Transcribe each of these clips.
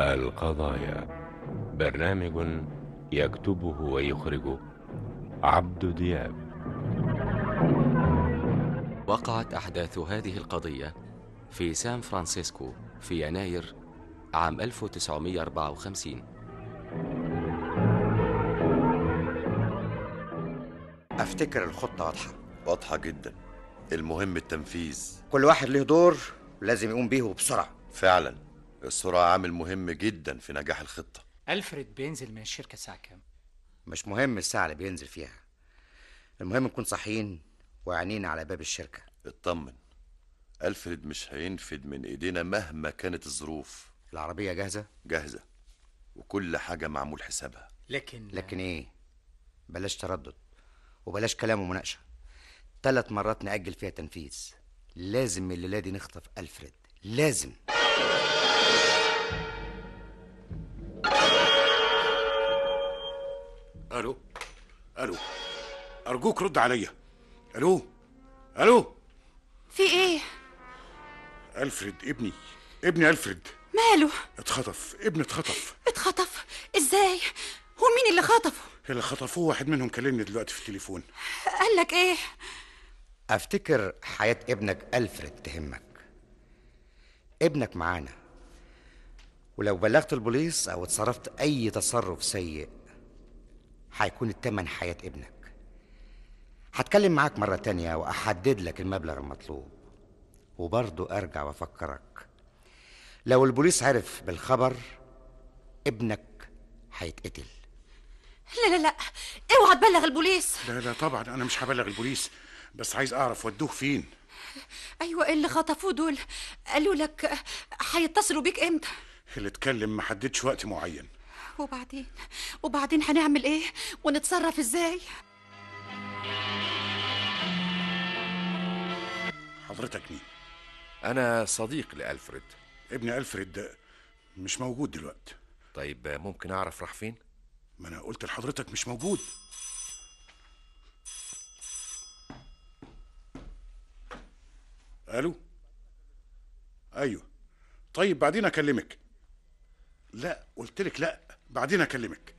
القضايا برنامج يكتبه ويخرجه عبد دياب وقعت أحداث هذه القضية في سان فرانسيسكو في يناير عام 1954 افتكر الخطه واضحه واضحة جدا المهم التنفيذ كل واحد له دور لازم يقوم بيه وبسرعه فعلا السرعة عامل مهم جدا في نجاح الخطة ألفريد بينزل من الشركة الساعة كام؟ مش مهم الساعه اللي بينزل فيها المهم نكون صاحيين وعينينا على باب الشركه اطمن ألفريد مش هينفد من ايدينا مهما كانت الظروف العربيه جاهزه جاهزة وكل حاجة معمول حسابها لكن لكن ايه بلاش تردد وبلاش كلام ومناقشه ثلاث مرات نأجل فيها تنفيذ لازم من الليله دي نخطف ألفريد لازم الو الو ارجوك رد عليا الو الو في ايه الفريد ابني ابني الفريد ماله اتخطف ابني اتخطف اتخطف ازاي ومين اللي خطفه اللي خطفوه واحد منهم كلمني دلوقتي في التليفون قال لك ايه افتكر حياه ابنك ألفريد تهمك ابنك معانا ولو بلغت البوليس او اتصرفت اي تصرف سيء هيكون التمن حياه ابنك هتكلم معاك مرة تانية وأحدد لك المبلغ المطلوب وبرضه أرجع وأفكرك لو البوليس عرف بالخبر ابنك هيتقتل لا لا لا اوعى تبلغ البوليس لا لا طبعا انا مش هبلغ البوليس بس عايز اعرف ودوه فين ايوه اللي خطفوه دول قالوا لك هيتصلوا بيك امتى اللي اتكلم ما حددش وقت معين وبعدين وبعدين هنعمل ايه ونتصرف ازاي حضرتك مين أنا صديق لألفريد ابن الفريد ده مش موجود دلوقتي طيب ممكن أعرف راح فين؟ ما انا قلت لحضرتك مش موجود الو ايوه طيب بعدين اكلمك لا قلت لك لا بعدين اكلمك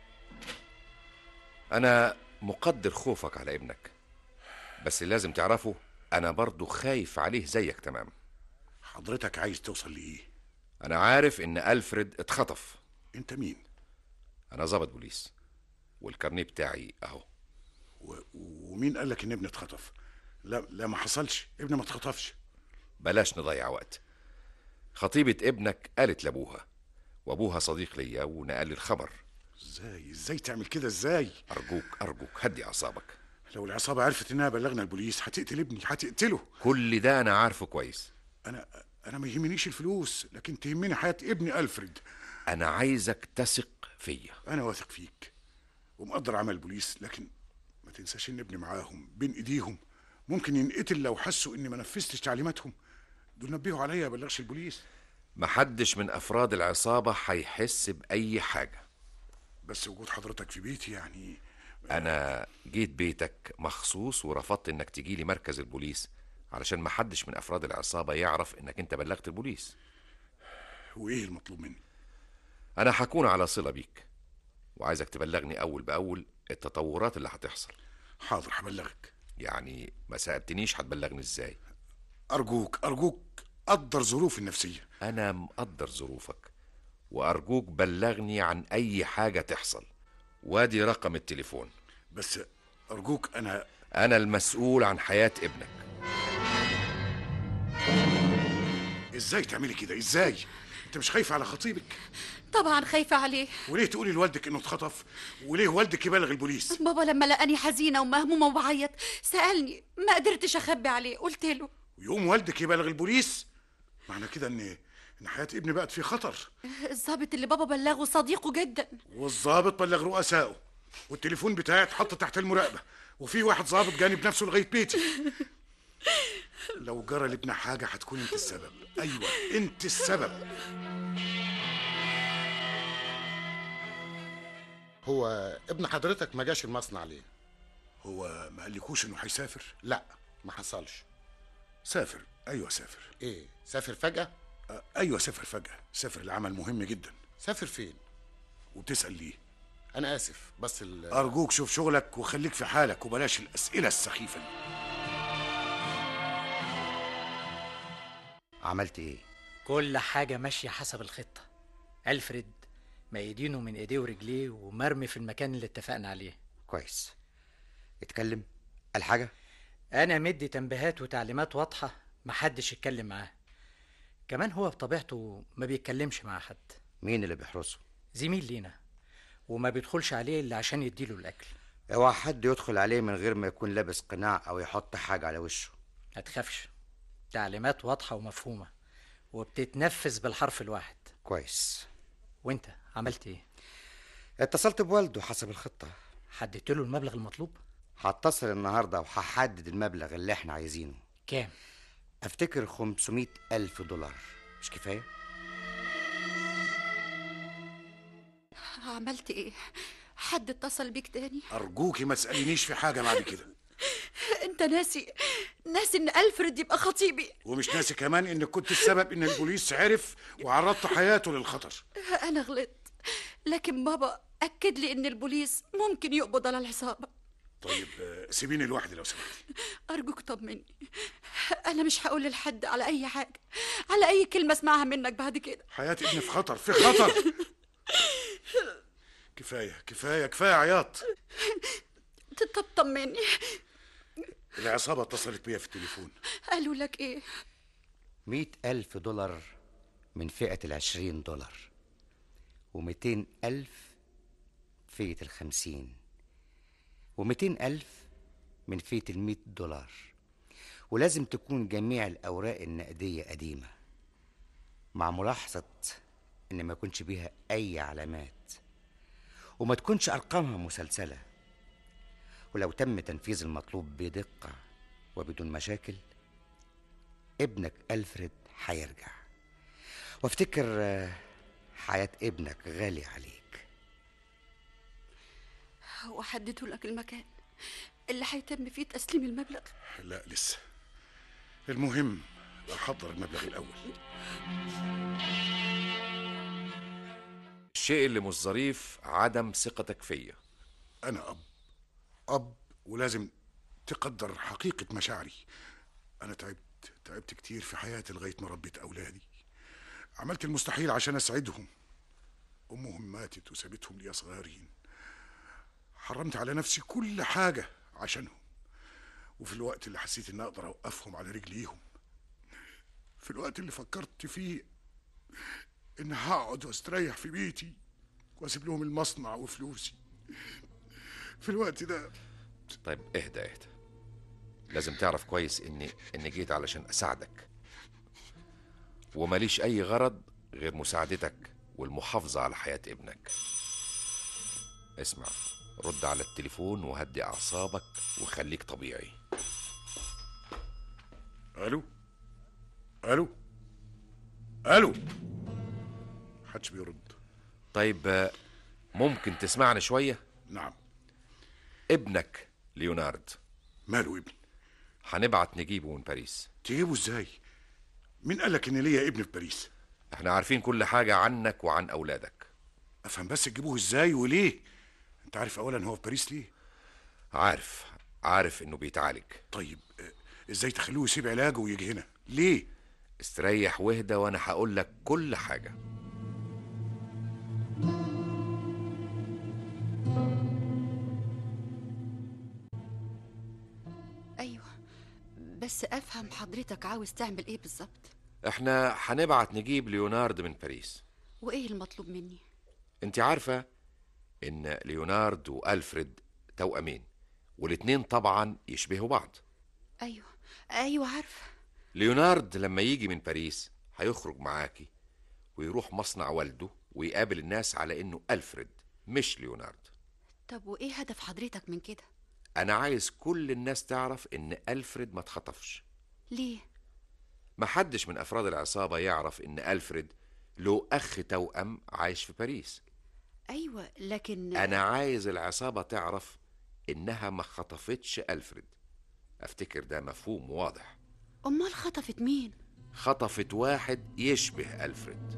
أنا مقدر خوفك على ابنك بس لازم تعرفه أنا برضو خايف عليه زيك تمام حضرتك عايز توصل لايه أنا عارف إن ألفريد اتخطف انت مين أنا ضابط بوليس والكارنيه بتاعي أهو و... ومين قال لك ان ابني اتخطف لا لا ما حصلش ابني ما اتخطفش بلاش نضيع وقت خطيبة ابنك قالت لأبوها وأبوها صديق ليا ونقل لي الخبر ازاي ازاي تعمل كده ازاي أرجوك أرجوك هدي أعصابك لو العصابه عرفت انها بلغنا البوليس هتقتل ابني هتقتله كل ده أنا عارفه كويس انا انا ما يهمنيش الفلوس لكن تهمني حياه ابني الفريد أنا عايزك تثق فيا انا واثق فيك ومقدر عمل البوليس لكن ما تنساش ان ابني معاهم بين ايديهم ممكن ينقتل لو حسوا اني ما نفذتش تعليماتهم دول نبهوا عليا بلغش البوليس محدش من أفراد العصابة هيحس بأي حاجة بس وجود حضرتك في بيتي يعني أنا جيت بيتك مخصوص ورفضت إنك تجيلي مركز البوليس علشان محدش من أفراد العصابة يعرف إنك أنت بلغت البوليس وايه المطلوب مني أنا هكون على صلة بيك وعايزك تبلغني أول بأول التطورات اللي هتحصل حاضر هبلغك يعني ما سألتنيش هتبلغني إزاي ارجوك ارجوك قدر ظروفي النفسيه أنا مقدر ظروفك وأرجوك بلغني عن أي حاجة تحصل وادي رقم التليفون بس ارجوك انا أنا المسؤول عن حياة ابنك ازاي تعملي كده ازاي انت مش خايفه على خطيبك طبعا خايفة عليه وليه تقولي لوالدك انه اتخطف وليه والدك يبلغ البوليس بابا لما لقاني حزينة ومهمومة وبعيط سألني ما قدرتش أخبي عليه قلت له ويقوم والدك يبلغ البوليس معنى كده ان ان حياه ابني بقت في خطر الضابط اللي بابا بلغه صديقه جدا والظابط بلغ رؤسائه والتليفون بتاعي اتحط تحت المراقبه وفي واحد ظابط جاني بنفسه لغايه بيتي لو جرى لابني حاجه هتكون انت السبب ايوه انت السبب هو ابن حضرتك ما جاش المصنع ليه؟ هو ما قالكوش انه هيسافر لا ما حصلش سافر ايوه سافر ايه سافر فجأة؟ آه، ايوه سافر فجاه سافر لعمل مهم جدا سافر فين وبتسال ليه انا اسف بس ال... ارجوك شوف شغلك وخليك في حالك وبلاش الاسئله السخيفه دي عملت ايه كل حاجة ماشية حسب الخطة ألفريد ميدينه من إيديه ورجليه ومرمي في المكان اللي اتفقنا عليه كويس اتكلم الحاجه أنا مدي تنبيهات وتعليمات واضحة محدش يتكلم معاه كمان هو بطبيعته ما بيتكلمش مع حد مين اللي بيحرسه زميل لينا وما بيدخلش عليه إلا عشان يديله الأكل اوعى حد يدخل عليه من غير ما يكون لابس قناع او يحط حاجه على وشه ما تخافش تعليمات واضحة ومفهومة وبتتنفذ بالحرف الواحد كويس وانت عملت ايه اتصلت بوالده حسب الخطه حددت له المبلغ المطلوب هتصل النهارده وهحدد المبلغ اللي احنا عايزينه كام افتكر 500 الف دولار مش كفايه عملت ايه حد اتصل بيك تاني ارجوكي ما تسالينيش في حاجه بعد كده انت ناسي ناسي ان الفريد يبقى خطيبي ومش ناسي كمان انك كنت السبب ان البوليس عرف وعرضت حياته للخطر انا غلطت لكن بابا اكد لي ان البوليس ممكن يقبض على العصابه طيب آه، سيبيني لوحدي لو سمحتي ارجوك طمني انا مش هقول لحد على اي حاجه على اي كلمه اسمعها منك بعد كده حياه ابني في خطر في خطر كفايه كفايه كفايه عياط طب طمني العصابه اتصلت بيا في التليفون قالوا لك ايه مئة ألف دولار من فئة العشرين دولار ومئتين ألف فئة الخمسين ومئتين ألف من فئة المئة دولار ولازم تكون جميع الأوراق النقدية قديمة مع ملاحظة إن ما يكونش بيها أي علامات وما تكونش أرقامها مسلسلة ولو تم تنفيذ المطلوب بدقة وبدون مشاكل ابنك ألفريد هيرجع وافتكر آه، حياة ابنك غالية عليك وحددوا لك المكان اللي هيتم فيه تسليم المبلغ لا لسه المهم احضر المبلغ الاول الشيء اللي مش ظريف عدم ثقتك فيا انا اب اب ولازم تقدر حقيقه مشاعري انا تعبت تعبت كتير في حياتي لغايه ما ربيت اولادي عملت المستحيل عشان اسعدهم امهم ماتت وسابتهم لي صغيرين حرمت على نفسي كل حاجه عشانهم وفي الوقت اللي حسيت اني اقدر اوقفهم على رجليهم في الوقت اللي فكرت فيه ان هقعد واستريح في بيتي واسيب لهم المصنع وفلوسي في الوقت ده طيب اهدى اهدى لازم تعرف كويس اني اني جيت علشان اساعدك وماليش اي غرض غير مساعدتك والمحافظة على حياة ابنك اسمع رد على التليفون وهدي اعصابك وخليك طبيعي الو الو الو محدش بيرد طيب آه، ممكن تسمعني شوية نعم ابنك ليونارد ماله ابني هنبعت نجيبه من باريس تجيبه ازاي مين قالك ان ليا ابن في باريس احنا عارفين كل حاجة عنك وعن اولادك افهم بس تجيبوه ازاي وليه انت عارف اولا هو في باريس ليه عارف عارف انه بيتعالج طيب آه، ازاي تخلوه يسيب علاجه ويجي هنا ليه استريح واهدى وانا هقول لك كل حاجة ايوه بس افهم حضرتك عاوز تعمل ايه بالظبط احنا هنبعت نجيب ليونارد من باريس وايه المطلوب مني انت عارفة ان ليونارد والفريد توأمين والاتنين طبعا يشبهوا بعض ايوه ايوه عارفه ليونارد لما يجي من باريس هيخرج معاكي ويروح مصنع والده ويقابل الناس على انه الفريد مش ليونارد طب وايه هدف حضرتك من كده انا عايز كل الناس تعرف ان الفريد ما اتخطفش ليه محدش من افراد العصابة يعرف ان الفريد له اخ توأم عايش في باريس ايوه لكن انا عايز العصابة تعرف انها ما خطفتش الفريد افتكر ده مفهوم واضح امال خطفت مين خطفت واحد يشبه ألفريد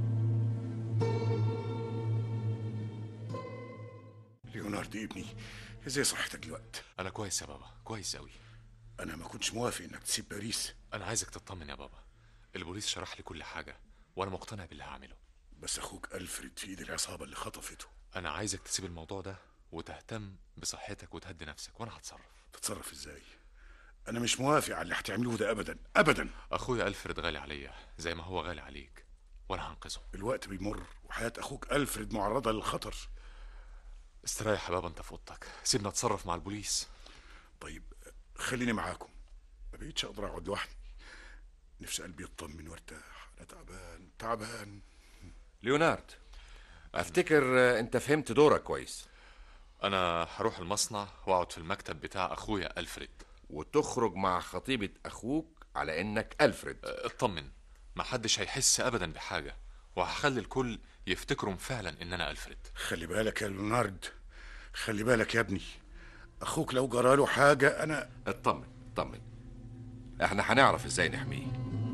ليوناردو ابني ازاي صحتك دلوقتي انا كويس يا بابا كويس قوي انا ما كنتش موافق انك تسيب باريس انا عايزك تطمن يا بابا البوليس شرح لي كل حاجه وانا مقتنع باللي هعمله بس اخوك الفريد في ايد العصابه اللي خطفته انا عايزك تسيب الموضوع ده وتهتم بصحتك وتهدي نفسك وانا هتصرف تتصرف ازاي انا مش موافق على اللي هتعملوه ده ابدا ابدا اخويا الفريد غالي عليا زي ما هو غالي عليك وانا هنقذه الوقت بيمر وحياه اخوك الفريد معرضه للخطر استريح يا بابا انت في اوضتك سيبنا اتصرف مع البوليس طيب خليني معاكم ما بقيتش اقدر اقعد لوحدي نفسي قلبي يطمن وارتاح انا تعبان تعبان ليونارد افتكر آه، انت فهمت دورك كويس انا هروح المصنع واقعد في المكتب بتاع اخويا الفريد وتخرج مع خطيبة اخوك على انك الفريد اطمن محدش هيحس ابدا بحاجه وهخلي الكل يفتكروا فعلا ان انا الفريد خلي بالك يا ليونارد خلي بالك يا ابني اخوك لو جراله حاجه انا اطمن اطمن احنا هنعرف ازاي نحميه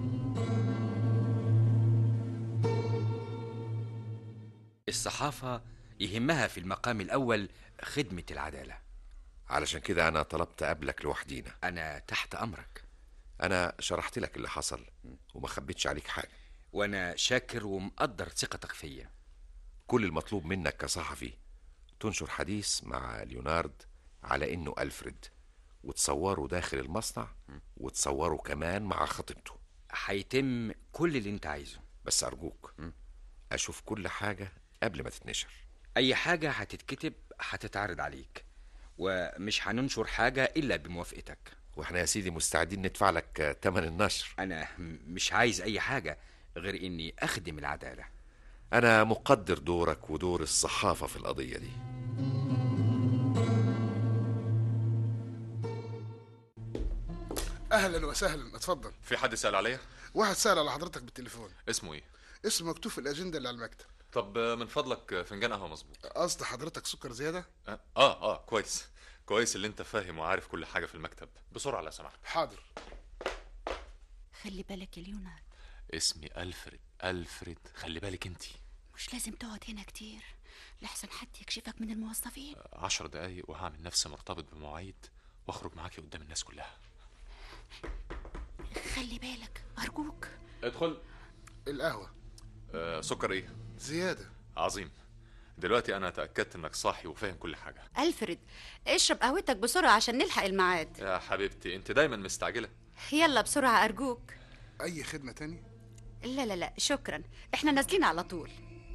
الصحافة يهمها في المقام الأول خدمة العدالة علشان كده انا طلبت قبلك لوحدينا أنا تحت أمرك انا شرحت لك اللي حصل وما خبيتش عليك حاجة وأنا شاكر ومقدر ثقتك فيا كل المطلوب منك كصحفي تنشر حديث مع ليونارد على انه الفريد وتصوره داخل المصنع وتصوره كمان مع خطيبته هيتم كل اللي انت عايزه بس ارجوك اشوف كل حاجة قبل ما تتنشر أي حاجة هتتكتب هتتعرض عليك ومش هننشر حاجة إلا بموافقتك واحنا يا سيدي مستعدين ندفع لك آه، تمن النشر أنا م- مش عايز أي حاجة غير إني أخدم العدالة انا مقدر دورك ودور الصحافة في القضية دي اهلا وسهلا اتفضل في حد سأل عليا واحد سأل على حضرتك بالتليفون اسمه ايه اسمه مكتوب في الاجنده اللي على المكتب طب من فضلك فنجان قهوه مظبوط قصد حضرتك سكر زياده اه اه كويس كويس اللي انت فاهم وعارف كل حاجه في المكتب بسرعه لو سمحت حاضر خلي بالك يا ليونارد اسمي الفريد الفريد خلي بالك انت مش لازم تقعد هنا كتير لحسن حد يكشفك من الموظفين عشر دقايق وهعمل نفسي مرتبط بمواعيد واخرج معاكي قدام الناس كلها خلي بالك أرجوك ادخل القهوه آه سكر ايه زياده عظيم دلوقتي انا اتاكدت انك صاحي وفاهم كل حاجه ألفريد اشرب قهوتك بسرعة عشان نلحق الميعاد يا حبيبتي انت دايما مستعجله يلا بسرعة أرجوك اي خدمه تاني لا لا لا شكرا احنا نازلين على طول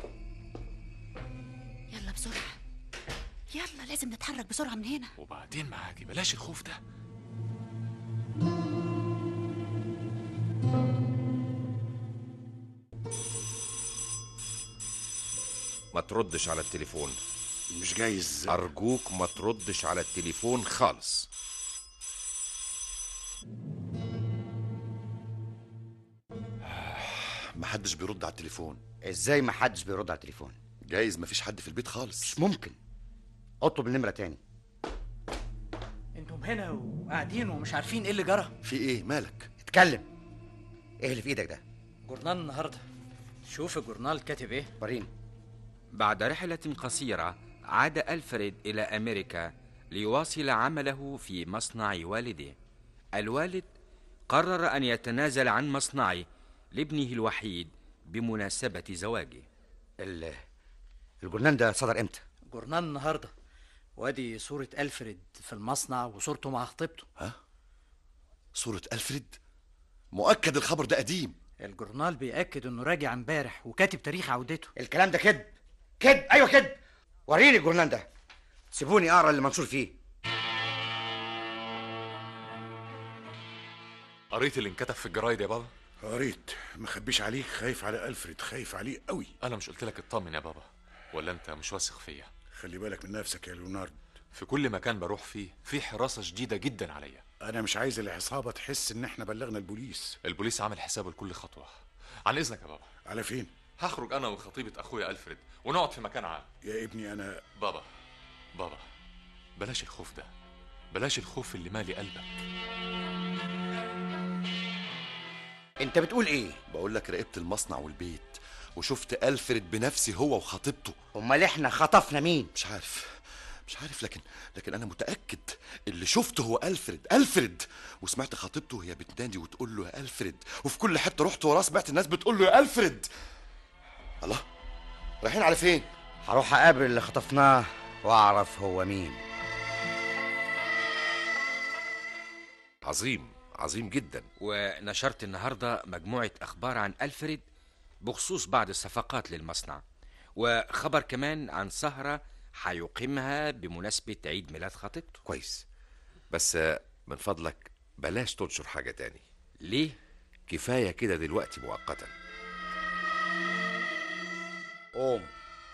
يلا بسرعة يلا لازم نتحرك بسرعة من هنا وبعدين معاكي بلاش الخوف ده ما تردش على التليفون مش جايز ارجوك ما تردش على التليفون خالص محدش بيرد على التليفون ازاي ما حدش بيرد على التليفون جايز مفيش حد في البيت خالص مش ممكن اطلب النمره تاني انتم هنا وقاعدين ومش عارفين ايه اللي جرى في ايه مالك اتكلم ايه اللي في ايدك ده جورنال النهارده شوف الجورنال كاتب ايه وريني بعد رحلة قصيرة عاد ألفريد إلى أمريكا ليواصل عمله في مصنع والده الوالد قرر أن يتنازل عن مصنعه لابنه الوحيد بمناسبة زواجه ال- الجورنال ده صدر امتى جورنال النهارده وادي صورة ألفريد في المصنع وصورته مع خطيبته صورة ألفريد مؤكد الخبر ده قديم الجورنال بيأكد انه راجع امبارح وكاتب تاريخ عودته الكلام ده كذب كذب ايوه كذب وريني الجورنال ده سيبوني اقرا اللي منشور فيه قريت اللي انكتب في الجرايد يا بابا قريت ما خبيش عليك خايف على الفريد خايف عليه قوي انا مش قلت لك اطمن يا بابا ولا انت مش واثق فيا خلي بالك من نفسك يا ليونارد في كل مكان بروح فيه في حراسه شديده جدا عليا انا مش عايز العصابه تحس ان احنا بلغنا البوليس البوليس عامل حسابه لكل خطوه عن اذنك يا بابا على فين هخرج انا وخطيبه اخويا الفريد ونقعد في مكان عام يا ابني انا بابا بابا بلاش الخوف ده بلاش الخوف اللي مالي قلبك انت بتقول ايه بقول لك راقبت المصنع والبيت وشفت الفريد بنفسي هو وخطيبته امال احنا خطفنا مين مش عارف مش عارف لكن لكن انا متاكد اللي شفته هو الفريد الفريد وسمعت خطيبته وهي بتنادي وتقول له يا الفريد وفي كل حته رحت وراه سمعت الناس بتقول له يا الفريد الله رايحين على فين هروح اقابل اللي خطفناه واعرف هو مين عظيم عظيم جدا ونشرت النهاردة مجموعة أخبار عن ألفريد بخصوص بعض الصفقات للمصنع وخبر كمان عن سهرة هيقيمها بمناسبة عيد ميلاد خطيبته كويس بس آه، من فضلك بلاش تنشر حاجة تاني ليه؟ كفاية كده دلوقتي مؤقتا قوم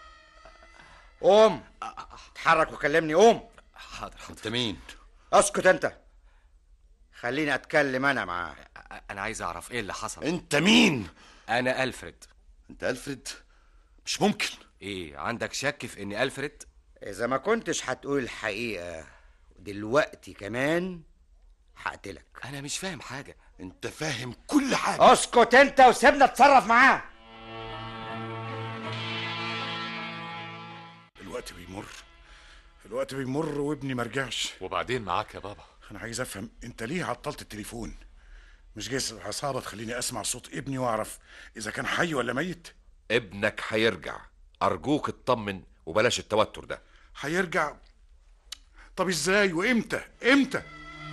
قوم اتحرك وكلمني قوم حاضر حاضر انت مين اسكت انت خليني اتكلم انا معاه انا عايز اعرف ايه اللي حصل انت مين انا الفريد انت الفريد مش ممكن ايه عندك شك في اني الفريد اذا ما كنتش هتقول الحقيقه دلوقتي كمان هقتلك انا مش فاهم حاجه انت فاهم كل حاجه اسكت انت وسيبنا اتصرف معاه الوقت بيمر الوقت بيمر وابني ما رجعش وبعدين معاك يا بابا انا عايز افهم انت ليه عطلت التليفون مش جايز العصابه تخليني اسمع صوت ابني واعرف اذا كان حي ولا ميت ابنك هيرجع أرجوك اطمن وبلاش التوتر ده هيرجع طب ازاي وامتى امتى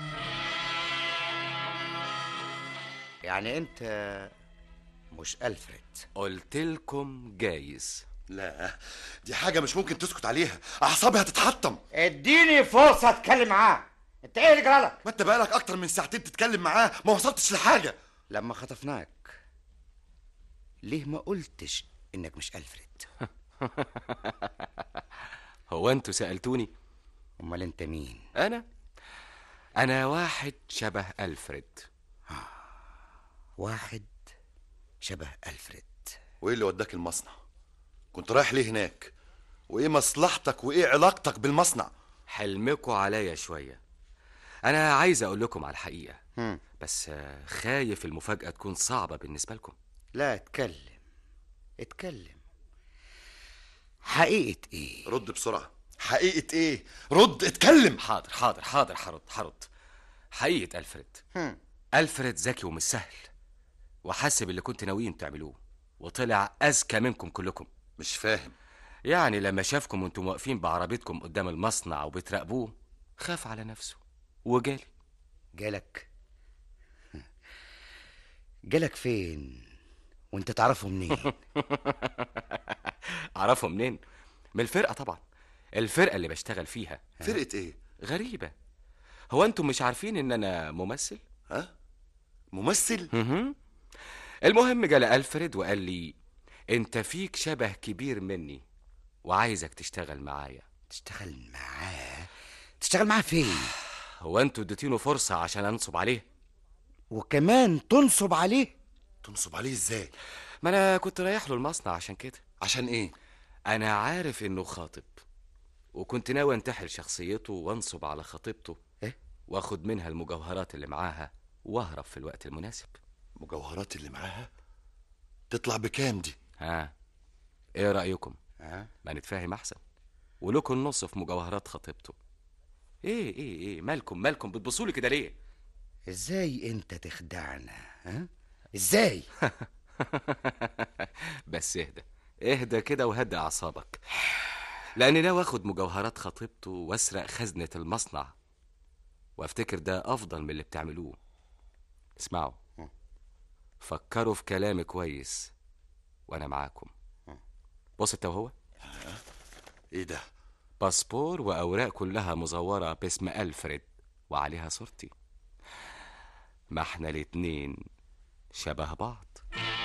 يعني انت مش الفريد قلت لكم جايز لا دي حاجه مش ممكن تسكت عليها اعصابي هتتحطم اديني فرصه اتكلم معاه انت ايه اللي جرالك ما انت بقالك اكتر من ساعتين تتكلم معاه ما وصلتش لحاجه لما خطفناك ليه ما قلتش انك مش الفريد هو انتوا سالتوني امال انت مين انا انا واحد شبه الفريد واحد شبه الفريد وايه اللي وداك المصنع كنت رايح ليه هناك وايه مصلحتك وايه علاقتك بالمصنع حلمكوا عليا شويه انا عايز اقول لكم على الحقيقه هم. بس آه، خايف المفاجاه تكون صعبه بالنسبه لكم لا اتكلم اتكلم حقيقة ايه رد بسرعه حقيقه ايه رد اتكلم حاضر حاضر حاضر هرد هرد حقيقه الفريد هم. الفريد ذكي ومش سهل وحاسب اللي كنت ناويين تعملوه وطلع اذكى منكم كلكم مش فاهم يعني لما شافكم وانتم واقفين بعربيتكم قدام المصنع وبتراقبوه خاف على نفسه وجالي جالك جالك فين وانت تعرفه منين اعرفه منين من الفرقه طبعا الفرقه اللي بشتغل فيها فرقه ايه غريبه هو انتم مش عارفين ان انا ممثل ها ممثل مهم. المهم جالي الفريد وقال لي انت فيك شبه كبير مني وعايزك تشتغل معايا تشتغل معاه تشتغل معاه فين هو انتوا اديتينه فرصه عشان انصب عليه وكمان تنصب عليه تنصب عليه ازاي ما انا كنت رايح له المصنع عشان كده عشان ايه انا عارف انه خاطب وكنت ناوي انتحل شخصيته وانصب على خطيبته إيه؟ واخد منها المجوهرات اللي معاها واهرب في الوقت المناسب المجوهرات اللي معاها تطلع بكام دي ها ايه رايكم ها ما نتفاهم احسن ولكم النص في مجوهرات خطيبته ايه ايه ايه مالكم مالكم بتبصوا لي كده ليه ازاي انت تخدعنا ها ازاي بس اهدى اهدى كده وهدى اعصابك لاني ناوي اخد مجوهرات خطيبته واسرق خزنه المصنع وافتكر ده افضل من اللي بتعملوه اسمعوا فكروا في كلامي كويس وانا معاكم بص انت وهو ايه ده باسبور واوراق كلها مزوره باسم الفريد وعليها صورتي ما احنا الاتنين شبه بعض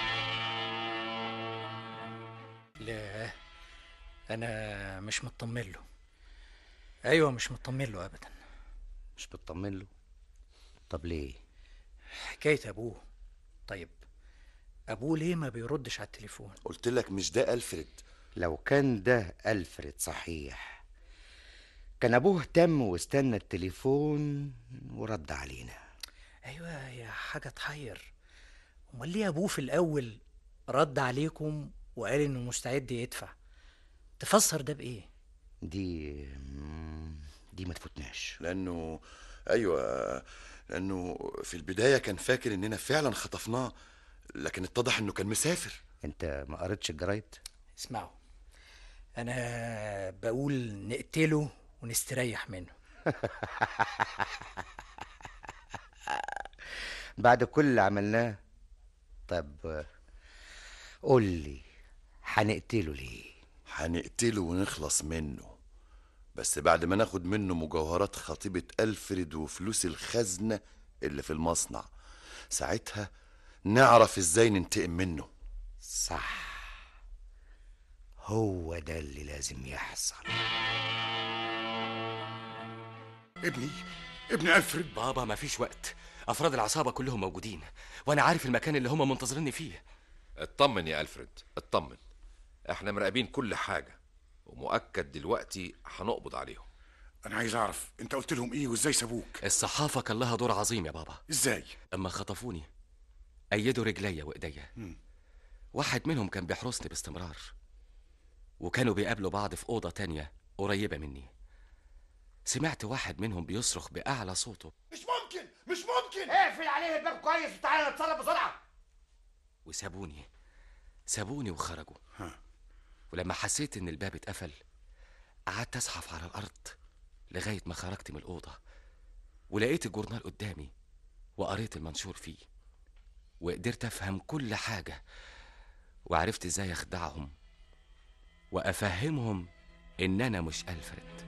لا انا مش مطمن له ايوه مش مطمن له ابدا مش بتطمن له طب ليه حكايه ابوه طيب ابوه ليه ما بيردش على التليفون قلت لك مش ده الفريد لو كان ده الفريد صحيح كان ابوه اهتم واستنى التليفون ورد علينا ايوه هي حاجه تحير امال ليه ابوه في الاول رد عليكم وقال انه مستعد يدفع تفسر ده بايه دي مم، دي ما تفوتناش لانه ايوه لانه في البدايه كان فاكر اننا فعلا خطفناه لكن اتضح انه كان مسافر انت ما قريتش الجرايد اسمعوا انا بقول نقتله ونستريح منه بعد كل اللي عملناه طب آه، قول لي هنقتله ليه هنقتله ونخلص منه بس بعد ما ناخد منه مجوهرات خطيبة ألفريد وفلوس الخزنة اللي في المصنع ساعتها نعرف ازاي ننتقم منه صح هو ده اللي لازم يحصل ابني ابن ألفريد بابا مفيش وقت افراد العصابه كلهم موجودين وانا عارف المكان اللي هم منتظريني فيه اطمن يا ألفريد اطمن احنا مراقبين كل حاجة ومؤكد دلوقتي هنقبض عليهم أنا عايز أعرف أنت قلت لهم إيه وإزاي سابوك الصحافه كان لها دور عظيم يا بابا إزاي اما خطفوني ايدوا رجليا وايديا واحد منهم كان بيحرسني باستمرار وكانوا بيقابلوا بعض في اوضه تانية قريبه مني سمعت واحد منهم بيصرخ باعلى صوته مش ممكن مش ممكن اقفل عليه الباب كويس وتعالى نتصرف بسرعه وسابوني سابوني وخرجوا ولما حسيت ان الباب اتقفل قعدت ازحف على الارض لغايه ما خرجت من الاوضه ولقيت الجورنال قدامي وقريت المنشور فيه وقدرت افهم كل حاجه وعرفت ازاي اخدعهم وافهمهم ان انا مش الفريد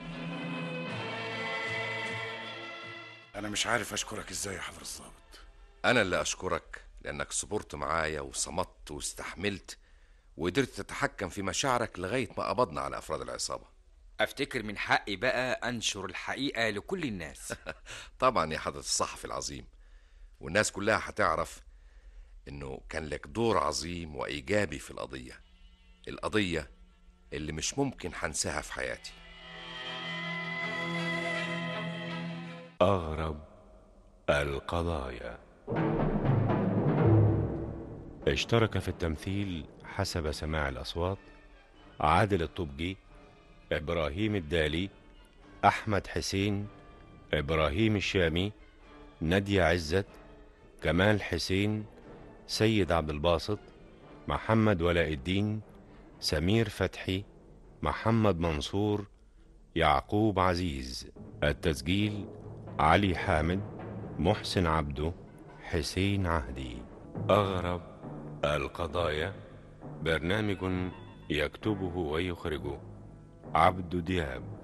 أنا مش عارف أشكرك إزاي يا حضر الضابط أنا اللي أشكرك لأنك صبرت معايا وصمت واستحملت وقدرت تتحكم في مشاعرك لغاية ما قبضنا على أفراد العصابة افتكر من حقي بقى انشر الحقيقه لكل الناس طبعا يا حضرة الصحفي العظيم والناس كلها هتعرف إنه كان لك دور عظيم وإيجابي في القضية القضية اللي مش ممكن هنساها في حياتي أغرب القضايا اشترك في التمثيل حسب سماع الأصوات عادل الطبجي إبراهيم الدالي أحمد حسين إبراهيم الشامي نادية عزت كمال حسين سيد عبد الباسط محمد ولاء الدين سمير فتحي محمد منصور يعقوب عزيز التسجيل علي حامد محسن عبده حسين عهدي أغرب القضايا برنامج يكتبه ويخرجه عبد دياب